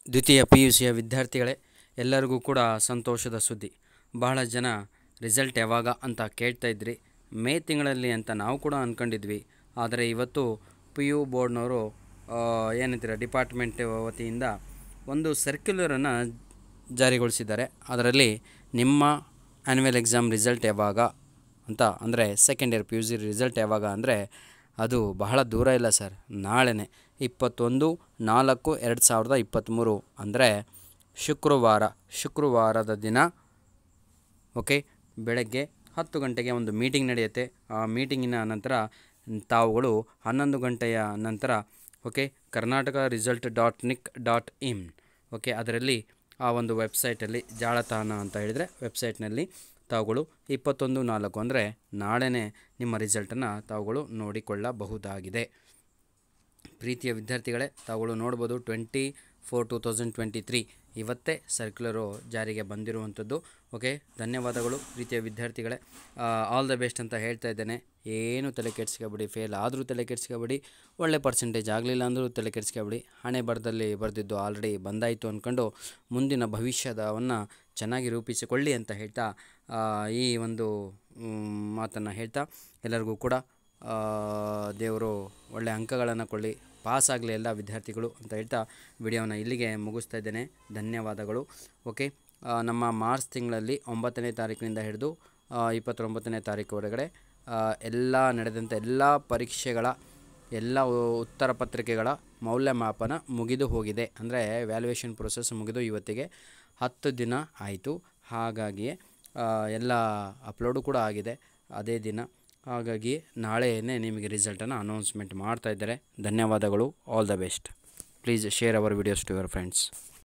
ದ್ವಿತೀಯ P U ಸಿಯ ವಿದ್ಯಾರ್ಥಿಗಳೇ ಎಲ್ಲರಿಗೂ ಕೂಡ ಸಂತೋಷದ ಸುದ್ದಿ ಬಹಳ ಜನ ರಿಸಲ್ಟ್ ಯಾವಾಗ ಅಂತ ಕೇಳ್ತಾ ಇದ್ರಿ ಮೇ ತಿಂಗಳಲ್ಲಿ ಅಂತ ನಾವು ಕೂಡ ಅಂದ್ಕೊಂಡಿದ್ವಿ ಆದರೆ ಇವತ್ತು ಪಿ ಯು ಬೋರ್ಡ್ನವರು ಏನಂತೀರ ಡಿಪಾರ್ಟ್ಮೆಂಟ್ ವತಿಯಿಂದ ಒಂದು ಸರ್ಕ್ಯುಲರನ್ನು ಜಾರಿಗೊಳಿಸಿದ್ದಾರೆ ಅದರಲ್ಲಿ ನಿಮ್ಮ ಆ್ಯನ್ಯುವಲ್ ಎಕ್ಸಾಮ್ ರಿಸಲ್ಟ್ ಯಾವಾಗ ಅಂತ ಅಂದರೆ second year P U C result ಯಾವಾಗ ಅಂದರೆ ಅದು ಬಹಳ ದೂರ ಇಲ್ಲ ಸರ್ ನಾಳೆನೇ ಇಪ್ಪತ್ತೊಂದು ನಾಲ್ಕು ಎರಡು ಸಾವಿರದ ಇಪ್ಪತ್ತ್ಮೂರು ಅಂದರೆ ಶುಕ್ರವಾರ ಶುಕ್ರವಾರದ ದಿನ ಓಕೆ ಬೆಳಗ್ಗೆ ಹತ್ತು ಗಂಟೆಗೆ ಒಂದು ಮೀಟಿಂಗ್ ನಡೆಯುತ್ತೆ ಆ ಮೀಟಿಂಗಿನ ನಂತರ ತಾವುಗಳು ಹನ್ನೊಂದು ಗಂಟೆಯ ನಂತರ okay Karnataka result dot NIC dot in okay ಅದರಲ್ಲಿ ಆ ಒಂದು ವೆಬ್ಸೈಟಲ್ಲಿ ಜಾಲತಾಣ ಅಂತ ಹೇಳಿದರೆ ವೆಬ್ಸೈಟ್ನಲ್ಲಿ ತಾವುಗಳು ಇಪ್ಪತ್ತೊಂದು ನಾಲ್ಕು ಅಂದರೆ ನಾಳೆನೇ ನಿಮ್ಮ ರಿಸಲ್ಟನ್ನು ತಾವುಗಳು ನೋಡಿಕೊಳ್ಳಬಹುದಾಗಿದೆ ಪ್ರೀತಿಯ ವಿದ್ಯಾರ್ಥಿಗಳೇ ತಾವುಗಳು ನೋಡ್ಬೋದು twenty four two thousand twenty three ಇವತ್ತೇ ಸರ್ಕ್ಯುಲರು ಜಾರಿಗೆ ಬಂದಿರುವಂಥದ್ದು ಓಕೆ ಧನ್ಯವಾದಗಳು ಪ್ರೀತಿಯ ವಿದ್ಯಾರ್ಥಿಗಳೇ ಆಲ್ ದ ಬೆಸ್ಟ್ ಅಂತ ಹೇಳ್ತಾ ಇದ್ದೇನೆ ಏನು ತಲೆ ಕೆಡಿಸ್ಕೊಬೇಡಿ ಫೇಲ್ ಆದರೂ ತಲೆ ಕೆಡಿಸ್ಕೊಬೇಡಿ ಒಳ್ಳೆ ಪರ್ಸೆಂಟೇಜ್ ಆಗಲಿಲ್ಲ ಅಂದರೂ ತಲೆ ಕೆಡಿಸ್ಕೊಬೇಡಿ ಹಣೆ ಬರದಲ್ಲಿ ಬರೆದಿದ್ದು ಆಲ್ರೆಡಿ ಬಂದಾಯಿತು ಅಂದ್ಕೊಂಡು ಮುಂದಿನ ಭವಿಷ್ಯದವನ್ನು ಚೆನ್ನಾಗಿ ರೂಪಿಸಿಕೊಳ್ಳಿ ಅಂತ ಹೇಳ್ತಾ ಆ, ಈ ಒಂದು ಮಾತನ್ನು ಹೇಳ್ತಾ ಎಲ್ಲರಿಗೂ ಕೂಡ ಆ, ದೇವರು ಒಳ್ಳೆಯ ಅಂಕಗಳನ್ನು ಕೊಳ್ಳಿ ಪಾಸ್ ಆಗಲಿ ಎಲ್ಲ ವಿದ್ಯಾರ್ಥಿಗಳು ಅಂತ ಹೇಳ್ತಾ ವಿಡಿಯೋನ ಇಲ್ಲಿಗೆ ಮುಗಿಸ್ತಾ ಇದ್ದೇನೆ ಧನ್ಯವಾದಗಳು ಓಕೆ ಆ, ನಮ್ಮ ಮಾರ್ಚ್ ತಿಂಗಳಲ್ಲಿ ಒಂಬತ್ತನೇ ತಾರೀಕಿನಿಂದ ಹಿಡಿದು ಆ, ಇಪ್ಪತ್ತೊಂಬತ್ತನೇ ತಾರೀಕುವರೆಗೆ ಎಲ್ಲ ನಡೆದಂಥ ಎಲ್ಲ ಪರೀಕ್ಷೆಗಳ ಎಲ್ಲ ಉ- ಉತ್ತರ ಪತ್ರಿಕೆಗಳ ಮೌಲ್ಯಮಾಪನ ಮುಗಿದು ಹೋಗಿದೆ ಅಂದರೆ ವ್ಯಾಲ್ಯೂಯೇಷನ್ ಪ್ರೊಸೆಸ್ ಮುಗಿದು ಇವತ್ತಿಗೆ ಹತ್ತು ದಿನ ಆಯಿತು ಹಾಗಾಗಿ ಆ, ಎಲ್ಲ ಅಪ್ಲೋಡು ಕೂಡ ಆಗಿದೆ ಅದೇ ದಿನ ಹಾಗಾಗಿ ನಾಳೆಯೇ ನಿಮಗೆ ರಿಸಲ್ಟನ್ನು ಅನೌನ್ಸ್ಮೆಂಟ್ ಮಾಡ್ತಾ ಇದ್ದಾರೆ ಧನ್ಯವಾದಗಳು all the best please share our videos to your friends